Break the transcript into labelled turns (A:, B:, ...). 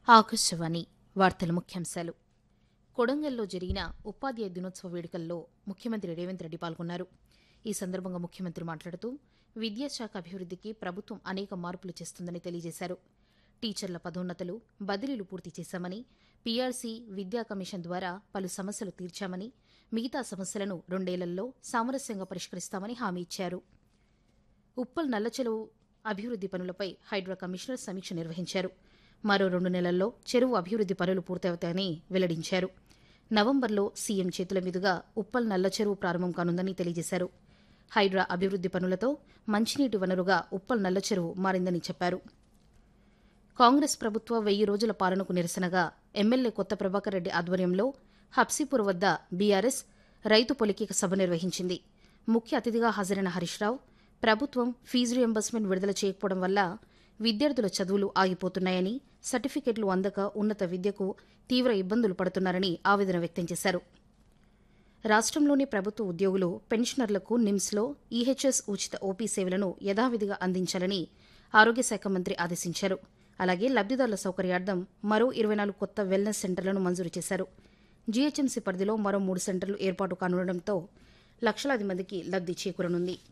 A: ఆకాశవాణి వార్తల ముఖ్యాంశాలు కొడంగల్లో జరిగిన ఉపాధ్యాయ దినోత్సవ వేడుకల్లో ముఖ్యమంత్రి రేవంత్ రెడ్డి పాల్గొన్నారు ఈ సందర్భంగా ముఖ్యమంత్రి మాట్లాడుతూ విద్యాశాఖ అభివృద్ధికి ప్రభుత్వం అనేక మార్పులు చేస్తుందని తెలియజేశారు టీచర్ల పదోన్నతులు బదిలీలు పూర్తి చేశామని పీఆర్సీ విద్యా కమిషన్ ద్వారా పలు సమస్యలు తీర్చామని మిగతా సమస్యలను రెండేళ్లలో సామరస్యంగా పరిష్కరిస్తామని హామీ ఇచ్చారు ఉప్పల్ నల్లచెరువు అభివృద్ది పనులపై హైడ్రా కమిషనర్ సమీక్ష నిర్వహించారు మరో రెండు నెలల్లో చెరువు అభివృద్ది పనులు పూర్తవుతాయని వెల్లడించారు నవంబర్లో సీఎం చేతుల మీదుగా ఉప్పల్ నల్ల చెరువు ప్రారంభం కానుందని తెలియజేశారు హైడ్రా అభివృద్ది పనులతో మంచినీటి వనరుగా ఉప్పల్ నల్ల చెరువు మారిందని చెప్పారు కాంగ్రెస్ ప్రభుత్వ వెయ్యి రోజుల పాలనకు నిరసనగా ఎమ్మెల్యే కొత్త ప్రభాకర్ రెడ్డి ఆధ్వర్యంలో హబ్సీపూర్ వద్ద బీఆర్ఎస్ రైతు పొలికిక సభ నిర్వహించింది ముఖ్య అతిథిగా హాజరైన హరీష్ రావు ప్రభుత్వం ఫీజు రియంబర్స్మెంట్ విడుదల చేయకపోవడం వల్ల విద్యార్థుల చదువులు ఆగిపోతున్నాయని సర్టిఫికెట్లు అందక ఉన్నత విద్యకు తీవ్ర ఇబ్బందులు పడుతున్నారని ఆవేదన వ్యక్తం చేశారు రాష్ట్రంలోని ప్రభుత్వ ఉద్యోగులు పెన్షనర్లకు నిమ్స్లో ఈహెచ్ఎస్ ఉచిత ఓపీ సేవలను యథావిధిగా అందించాలని ఆరోగ్య శాఖ మంత్రి ఆదేశించారు అలాగే లబ్దిదారుల సౌకర్యార్థం మరో ఇరవై నాలుగు కొత్త వెల్నెస్ సెంటర్లను మంజూరు చేశారు జీహెచ్ఎంసీ పరిధిలో మరో మూడు సెంటర్లు ఏర్పాటు కానుండటంతో లక్షలాది మందికి లబ్ది చేకూరనుంది